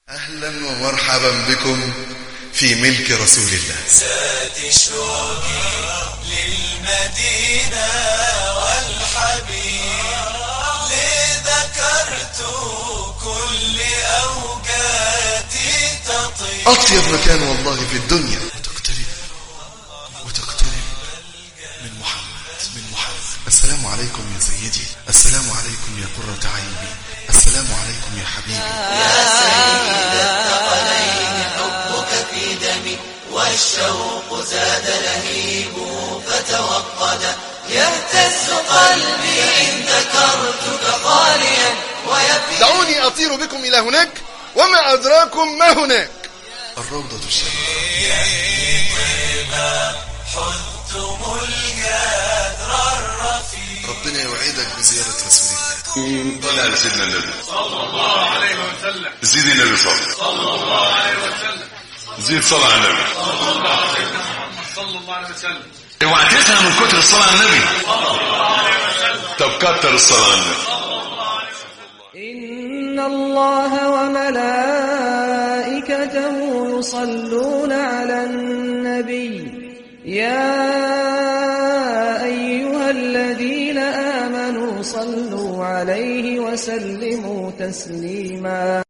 أهلا ومرحبا بكم في ملك رسول الله زاد شوقي للمدينة والحبيب لذكرت كل أوقاتي تطيب أطيب مكان والله في الدنيا وتقترب وتقترب من محمد من محمد السلام عليكم يا سيدي السلام عليكم يا قرة عيني السلام عليكم يا حبيبي حبك في دمي والشوق زاد لهيب فتوقد يهتز قلبي إن ذكرتك خاليا ويبكي دعوني أطير بكم إلى هناك وما أدراكم ما هناك الروضة الشريفة حثتم القدر الرفيع ربنا يوعدك بزيارة رسول الله صلى على سيدنا النبي صلى الله عليه وسلم زيد النبي صلى صلى الله عليه وسلم زيد صلى على النبي صلى الله عليه وسلم محمد صلى الله عليه وسلم اوعى تزهق من كتر الصلاة على النبي طب كتر الصلاة على النبي إن الله وملائكته يصلون على النبي يا أيها الذين آمنوا صلوا عليه وسلموا تسليما